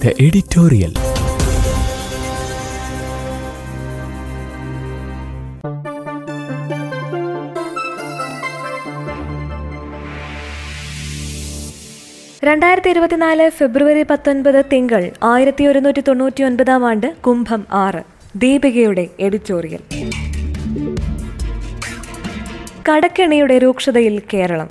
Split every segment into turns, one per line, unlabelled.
The editorial.
രണ്ടായിരത്തി ഇരുപത്തിനാല് ഫെബ്രുവരി പത്തൊൻപത് തിങ്കൾ ആയിരത്തി ഒരുന്നൂറ്റി തൊണ്ണൂറ്റി ഒൻപതാം ആണ്ട് കുംഭം ആറ് ദീപികയുടെ എഡിറ്റോറിയൽ കടക്കെണിയുടെ രൂക്ഷതയിൽ കേരളം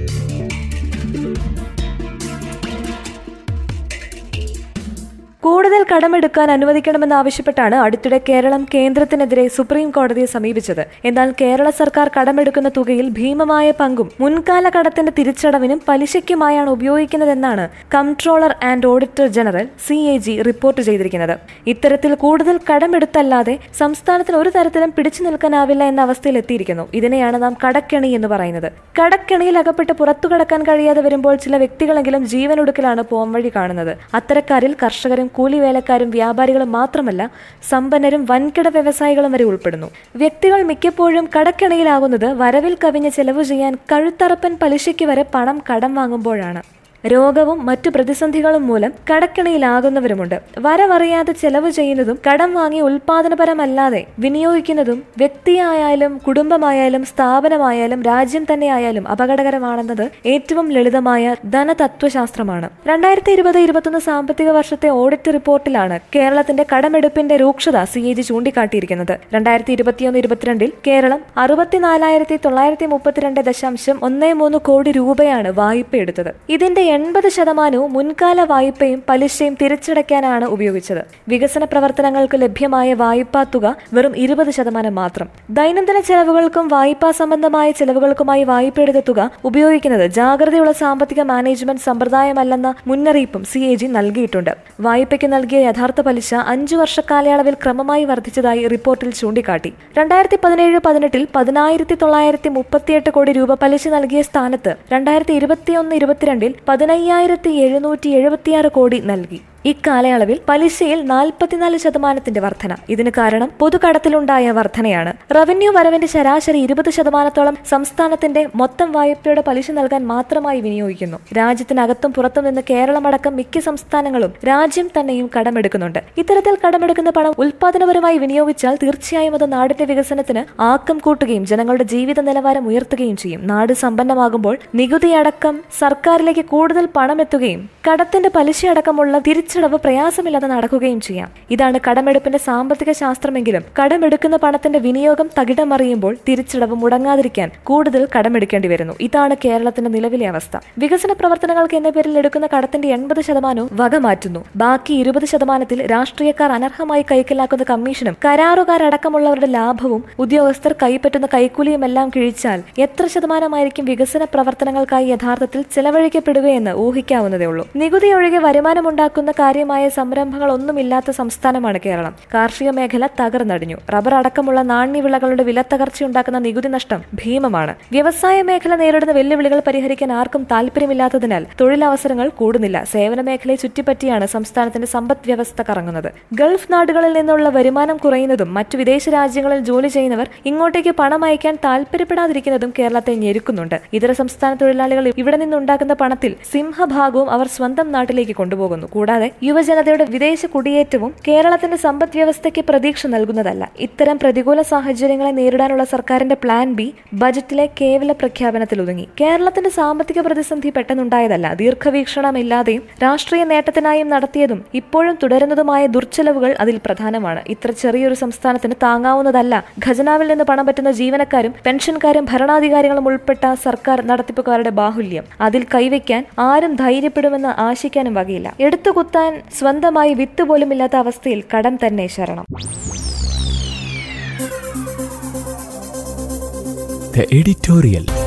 കൂടുതൽ കടമെടുക്കാൻ അനുവദിക്കണമെന്നാവശ്യപ്പെട്ടാണ് അടുത്തിടെ കേരളം കേന്ദ്രത്തിനെതിരെ സുപ്രീം കോടതിയെ സമീപിച്ചത് എന്നാൽ കേരള സർക്കാർ കടമെടുക്കുന്ന തുകയിൽ ഭീമമായ പങ്കും മുൻകാല കടത്തിന്റെ തിരിച്ചടവിനും പലിശയ്ക്കുമായാണ് ഉപയോഗിക്കുന്നതെന്നാണ് comptroller and auditor general C A G report ചെയ്തിരിക്കുന്നത് ഇത്തരത്തിൽ കൂടുതൽ കടമെടുത്തല്ലാതെ സംസ്ഥാനത്തിന് ഒരു തരത്തിലും പിടിച്ചു നിൽക്കാനാവില്ല എന്ന അവസ്ഥയിൽ എത്തിയിരിക്കുന്നു ഇതിനെയാണ് നാം കടക്കെണി എന്ന് പറയുന്നത് കടക്കെണിയിൽ അകപ്പെട്ട് പുറത്തു കടക്കാൻ കഴിയാതെ വരുമ്പോൾ ചില വ്യക്തികളെങ്കിലും ജീവനൊടുക്കലാണ് പോംവഴി കാണുന്നത് അത്തരക്കാരിൽ കർഷകരും കൂലിവേലക്കാരും വ്യാപാരികളും മാത്രമല്ല സമ്പന്നരും വൻകിട വ്യവസായികളും വരെ ഉൾപ്പെടുന്നു വ്യക്തികൾ മിക്കപ്പോഴും കടക്കെണിയിലാകുന്നത് വരവിൽ കവിഞ്ഞ് ചെലവ് ചെയ്യാൻ കഴുത്തറപ്പൻ പലിശയ്ക്ക് വരെ പണം കടം വാങ്ങുമ്പോഴാണ് രോഗവും മറ്റു പ്രതിസന്ധികളും മൂലം കടക്കിണിയിലാകുന്നവരുമുണ്ട് വരവറിയാതെ ചെലവ് ചെയ്യുന്നതും കടം വാങ്ങി ഉൽപാദനപരമല്ലാതെ വിനിയോഗിക്കുന്നതും വ്യക്തിയായാലും കുടുംബമായാലും സ്ഥാപനമായാലും രാജ്യം തന്നെയായാലും അപകടകരമാണെന്നത് ഏറ്റവും ലളിതമായ ധനതത്വശാസ്ത്രമാണ് രണ്ടായിരത്തി ഇരുപത് ഇരുപത്തൊന്ന് സാമ്പത്തിക വർഷത്തെ ഓഡിറ്റ് റിപ്പോർട്ടിലാണ് കേരളത്തിന്റെ കടമെടുപ്പിന്റെ രൂക്ഷത സി എ ജി ചൂണ്ടിക്കാട്ടിയിരിക്കുന്നത് രണ്ടായിരത്തി ഇരുപത്തിയൊന്ന് ഇരുപത്തിരണ്ടിൽ കേരളം അറുപത്തിനാലായിരത്തി തൊള്ളായിരത്തി മുപ്പത്തിരണ്ട് ദശാംശം ഒന്നേ മൂന്ന് കോടി രൂപയാണ് വായ്പ എടുത്തത് ഇതിന്റെ എൺപത് ശതമാനവും മുൻകാല വായ്പയും പലിശയും തിരിച്ചടയ്ക്കാനാണ് ഉപയോഗിച്ചത് വികസന പ്രവർത്തനങ്ങൾക്ക് ലഭ്യമായ വായ്പാ തുക വെറും ഇരുപത് ശതമാനം മാത്രം ദൈനംദിന ചെലവുകൾക്കും വായ്പാ സംബന്ധമായ ചെലവുകൾക്കുമായി വായ്പ എടുത്ത തുക ഉപയോഗിക്കുന്നത് ജാഗ്രതയുള്ള സാമ്പത്തിക മാനേജ്മെന്റ് സമ്പ്രദായമല്ലെന്ന മുന്നറിയിപ്പും സി എ ജി നൽകിയിട്ടുണ്ട് വായ്പയ്ക്ക് നൽകിയ യഥാർത്ഥ പലിശ അഞ്ചു വർഷ കാലയളവിൽ ക്രമമായി വർദ്ധിച്ചതായി റിപ്പോർട്ടിൽ ചൂണ്ടിക്കാട്ടി രണ്ടായിരത്തി പതിനേഴ് പതിനെട്ടിൽ പതിനായിരത്തി തൊള്ളായിരത്തി മുപ്പത്തിയെട്ട് കോടി രൂപ പലിശ നൽകിയ സ്ഥാനത്ത് രണ്ടായിരത്തി ഇരുപത്തിയൊന്ന് ഇരുപത്തിരണ്ടിൽ പതിനയ്യായിരത്തി എഴുന്നൂറ്റി എഴുപത്തിയാറ് കോടി നൽകി ഇക്കാലയളവിൽ പലിശയിൽ നാൽപ്പത്തിനാല് ശതമാനത്തിന്റെ വർധന ഇതിന് കാരണം പൊതുകടത്തിലുണ്ടായ വർധനയാണ് റവന്യൂ വരവിന്റെ ശരാശരി ഇരുപത് ശതമാനത്തോളം സംസ്ഥാനത്തിന്റെ മൊത്തം വായ്പയുടെ പലിശ നൽകാൻ മാത്രമായി വിനിയോഗിക്കുന്നു രാജ്യത്തിനകത്തും പുറത്തും നിന്ന് കേരളമടക്കം മിക്ക സംസ്ഥാനങ്ങളും രാജ്യം തന്നെയും കടമെടുക്കുന്നുണ്ട് ഇത്തരത്തിൽ കടമെടുക്കുന്ന പണം ഉൽപാദനപരമായി വിനിയോഗിച്ചാൽ തീർച്ചയായും അത് നാടിന്റെ വികസനത്തിന് ആക്കം കൂട്ടുകയും ജനങ്ങളുടെ ജീവിത നിലവാരം ഉയർത്തുകയും ചെയ്യും നാട് സമ്പന്നമാകുമ്പോൾ നികുതിയടക്കം സർക്കാരിലേക്ക് കൂടുതൽ പണം എത്തുകയും കടത്തിന്റെ പലിശയടക്കമുള്ള തിരിച്ചടവ് പ്രയാസമില്ലാതെ നടക്കുകയും ചെയ്യാം ഇതാണ് കടമെടുപ്പിന്റെ സാമ്പത്തിക ശാസ്ത്രമെങ്കിലും കടമെടുക്കുന്ന പണത്തിന്റെ വിനിയോഗം തകിടം മറിയുമ്പോൾ തിരിച്ചടവ് മുടങ്ങാതിരിക്കാൻ കൂടുതൽ കടമെടുക്കേണ്ടി വരുന്നു ഇതാണ് കേരളത്തിന്റെ നിലവിലെ അവസ്ഥ വികസന പ്രവർത്തനങ്ങൾക്ക് എന്ന പേരിൽ എടുക്കുന്ന കടത്തിന്റെ എൺപത് ശതമാനവും വക മാറ്റുന്നു ബാക്കി ഇരുപത് ശതമാനത്തിൽ രാഷ്ട്രീയക്കാർ അനർഹമായി കൈക്കലാക്കുന്ന കമ്മീഷനും കരാറുകാരടക്കമുള്ളവരുടെ ലാഭവും ഉദ്യോഗസ്ഥർ കൈപ്പറ്റുന്ന കൈക്കൂലിയും എല്ലാം കിഴിച്ചാൽ എത്ര ശതമാനമായിരിക്കും വികസന പ്രവർത്തനങ്ങൾക്കായി യഥാർത്ഥത്തിൽ ചെലവഴിക്കപ്പെടുകയെന്ന് ഊഹിക്കാവുന്നതേ ഉള്ളൂ നികുതി ഒഴികെ വരുമാനമുണ്ടാക്കുന്ന കാര്യമായ സംരംഭങ്ങളൊന്നുമില്ലാത്ത സംസ്ഥാനമാണ് കേരളം കാർഷിക മേഖല തകർന്നടിഞ്ഞു റബ്ബർ അടക്കമുള്ള നാണ്യവിളകളുടെ വിലത്തകർച്ചയുണ്ടാക്കുന്ന നികുതി നഷ്ടം ഭീമമാണ് വ്യവസായ മേഖല നേരിടുന്ന വെല്ലുവിളികൾ പരിഹരിക്കാൻ ആർക്കും താല്പര്യമില്ലാത്തതിനാൽ തൊഴിലവസരങ്ങൾ കൂടുന്നില്ല സേവന മേഖലയെ ചുറ്റിപ്പറ്റിയാണ് സംസ്ഥാനത്തിന്റെ സമ്പദ് വ്യവസ്ഥ കറങ്ങുന്നത് ഗൾഫ് നാടുകളിൽ നിന്നുള്ള വരുമാനം കുറയുന്നതും മറ്റു വിദേശ രാജ്യങ്ങളിൽ ജോലി ചെയ്യുന്നവർ ഇങ്ങോട്ടേക്ക് പണം അയക്കാൻ താല്പര്യപ്പെടാതിരിക്കുന്നതും കേരളത്തെ ഞെരുക്കുന്നുണ്ട് ഇതര സംസ്ഥാന തൊഴിലാളികൾ ഇവിടെ നിന്നുണ്ടാക്കുന്ന പണത്തിൽ സിംഹഭാഗവും അവർ സ്വന്തം നാട്ടിലേക്ക് കൊണ്ടുപോകുന്നു കൂടാതെ യുവജനതയുടെ വിദേശ കുടിയേറ്റവും കേരളത്തിന്റെ സമ്പദ് വ്യവസ്ഥയ്ക്ക് പ്രതീക്ഷ നൽകുന്നതല്ല ഇത്തരം പ്രതികൂല സാഹചര്യങ്ങളെ നേരിടാനുള്ള സർക്കാരിന്റെ പ്ലാൻ ബി ബജറ്റിലെ കേവല പ്രഖ്യാപനത്തിൽ ഒതുങ്ങി കേരളത്തിന്റെ സാമ്പത്തിക പ്രതിസന്ധി പെട്ടെന്നുണ്ടായതല്ല ദീർഘവീക്ഷണമില്ലാതെയും രാഷ്ട്രീയ നേട്ടത്തിനായും നടത്തിയതും ഇപ്പോഴും തുടരുന്നതുമായ ദുർച്ചെലവുകൾ അതിൽ പ്രധാനമാണ് ഇത്ര ചെറിയൊരു സംസ്ഥാനത്തിന് താങ്ങാവുന്നതല്ല ഖജനാവിൽ നിന്ന് പണം പറ്റുന്ന ജീവനക്കാരും പെൻഷൻകാരും ഭരണാധികാരികളും ഉൾപ്പെട്ട സർക്കാർ നടത്തിപ്പുകാരുടെ ബാഹുല്യം അതിൽ കൈവയ്ക്കാൻ ആരും ധൈര്യപ്പെടുമെന്ന് ആശിക്കാനും വകയില്ല എടുത്തുകുത്താൻ സ്വന്തമായി വിത്ത് പോലുമില്ലാത്ത അവസ്ഥയിൽ കടം തന്നെ ശരണം
The editorial.